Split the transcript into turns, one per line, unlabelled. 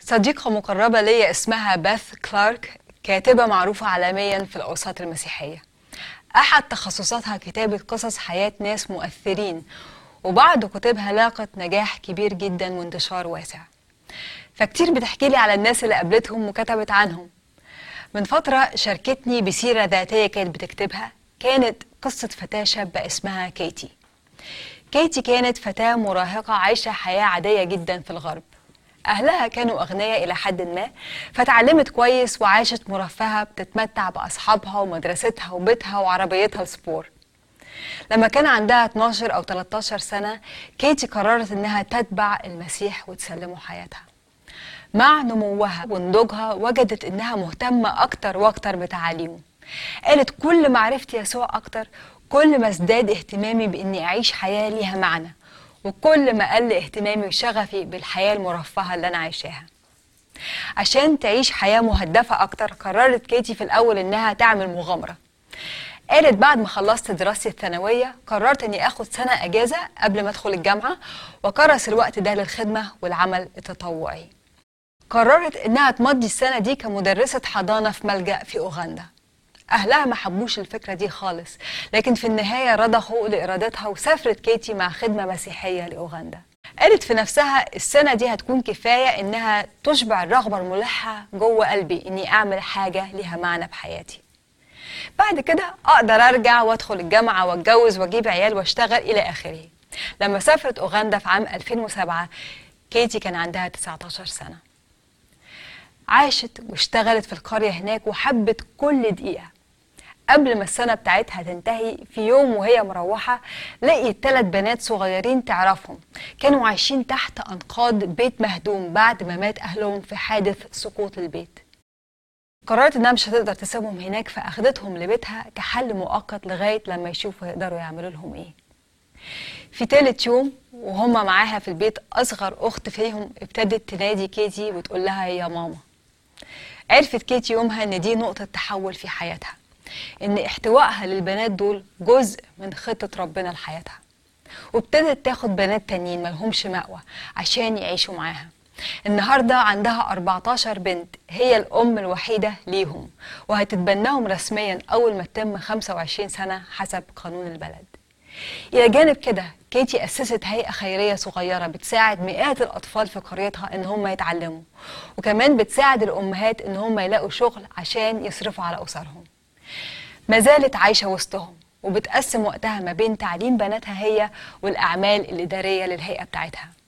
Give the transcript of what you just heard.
صديقة مقربة ليا اسمها باث كلارك كاتبة معروفة عالميا في الأوساط المسيحية أحد تخصصاتها كتابة قصص حياة ناس مؤثرين وبعض كتبها لاقت نجاح كبير جدا وانتشار واسع فكتير بتحكي لي على الناس اللي قابلتهم وكتبت عنهم من فترة شاركتني بسيرة ذاتية كانت بتكتبها كانت قصة فتاة شابة اسمها كيتي كيتي كانت فتاة مراهقة عايشة حياة عادية جدا في الغرب أهلها كانوا أغنياء إلى حد ما فتعلمت كويس وعاشت مرفهة بتتمتع بأصحابها ومدرستها وبيتها وعربيتها السبور لما كان عندها 12 أو 13 سنة كيتي قررت إنها تتبع المسيح وتسلمه حياتها مع نموها ونضوجها وجدت إنها مهتمة أكتر وأكتر بتعاليمه قالت كل ما عرفت يسوع أكتر كل ما ازداد اهتمامي بإني أعيش حياة ليها معنى وكل ما قل اهتمامي وشغفي بالحياة المرفهة اللي أنا عايشاها عشان تعيش حياة مهدفة أكتر قررت كيتي في الأول إنها تعمل مغامرة قالت بعد ما خلصت دراستي الثانوية قررت إني آخد سنة أجازة قبل ما أدخل الجامعة وكرس الوقت ده للخدمة والعمل التطوعي قررت إنها تمضي السنة دي كمدرسة حضانة في ملجأ في أوغندا أهلها ما حبوش الفكرة دي خالص لكن في النهاية رضخوا لإرادتها وسافرت كيتي مع خدمة مسيحية لأوغندا قالت في نفسها السنة دي هتكون كفاية إنها تشبع الرغبة الملحة جوه قلبي إني أعمل حاجة ليها معنى بحياتي بعد كده أقدر أرجع وأدخل الجامعة وأتجوز وأجيب عيال وأشتغل إلى آخره لما سافرت أوغندا في عام 2007 كيتي كان عندها 19 سنة عاشت واشتغلت في القرية هناك وحبت كل دقيقة قبل ما السنة بتاعتها تنتهي في يوم وهي مروحة لقيت ثلاث بنات صغيرين تعرفهم كانوا عايشين تحت أنقاض بيت مهدوم بعد ما مات أهلهم في حادث سقوط البيت قررت انها مش هتقدر تسيبهم هناك فاخدتهم لبيتها كحل مؤقت لغايه لما يشوفوا يقدروا يعملوا لهم ايه في تالت يوم وهم معاها في البيت اصغر اخت فيهم ابتدت تنادي كيتي وتقول لها يا ماما عرفت كيتي يومها ان دي نقطه تحول في حياتها ان احتوائها للبنات دول جزء من خطه ربنا لحياتها وابتدت تاخد بنات تانيين ملهمش مأوى عشان يعيشوا معاها النهارده عندها 14 بنت هي الأم الوحيدة ليهم وهتتبناهم رسميا أول ما تتم 25 سنة حسب قانون البلد إلى جانب كده كيتي أسست هيئة خيرية صغيرة بتساعد مئات الأطفال في قريتها إن هم يتعلموا وكمان بتساعد الأمهات إن هم يلاقوا شغل عشان يصرفوا على أسرهم ما زالت عايشة وسطهم وبتقسم وقتها ما بين تعليم بناتها هي والأعمال الإدارية للهيئة بتاعتها